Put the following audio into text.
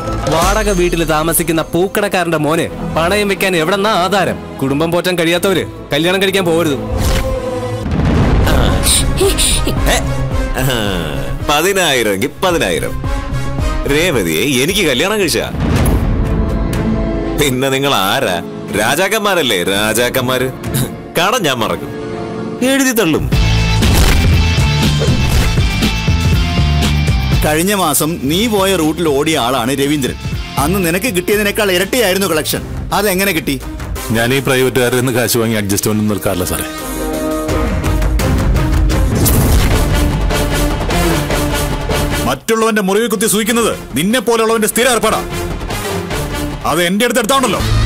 വാടക വീട്ടിൽ താമസിക്കുന്ന പൂക്കടക്കാരന്റെ മോന് പണയം വെക്കാൻ എവിടെന്നാ ആധാരം കുടുംബം പോറ്റാൻ കഴിയാത്തവര് കല്യാണം കഴിക്കാൻ പോകരുത് പതിനായിരം എങ്കിൽ പതിനായിരം രേവതിയെ എനിക്ക് കല്യാണം കഴിച്ച പിന്നെ നിങ്ങൾ ആരാ രാജാക്കന്മാരല്ലേ രാജാക്കന്മാര് കടം ഞാൻ മറക്കും എഴുതി തള്ളും കഴിഞ്ഞ മാസം നീ പോയ റൂട്ടിൽ ഓടിയ ആളാണ് രവീന്ദ്രൻ അന്ന് നിനക്ക് കിട്ടിയതിനേക്കാൾ ഇരട്ടിയായിരുന്നു കളക്ഷൻ അതെങ്ങനെ കിട്ടി ഞാൻ ഈ പ്രൈവറ്റുകാരിൽ നിന്ന് കാശ് വാങ്ങി അഡ്ജസ്റ്റ്മെന്റ് നിൽക്കാറില്ല സാറേ മറ്റുള്ളവന്റെ മുറിവ് കുത്തി സൂഹിക്കുന്നത് നിന്നെ പോലുള്ളവന്റെ സ്ഥിര ഏർപ്പാടാ അത് എന്റെ അടുത്ത് എടുത്താണല്ലോ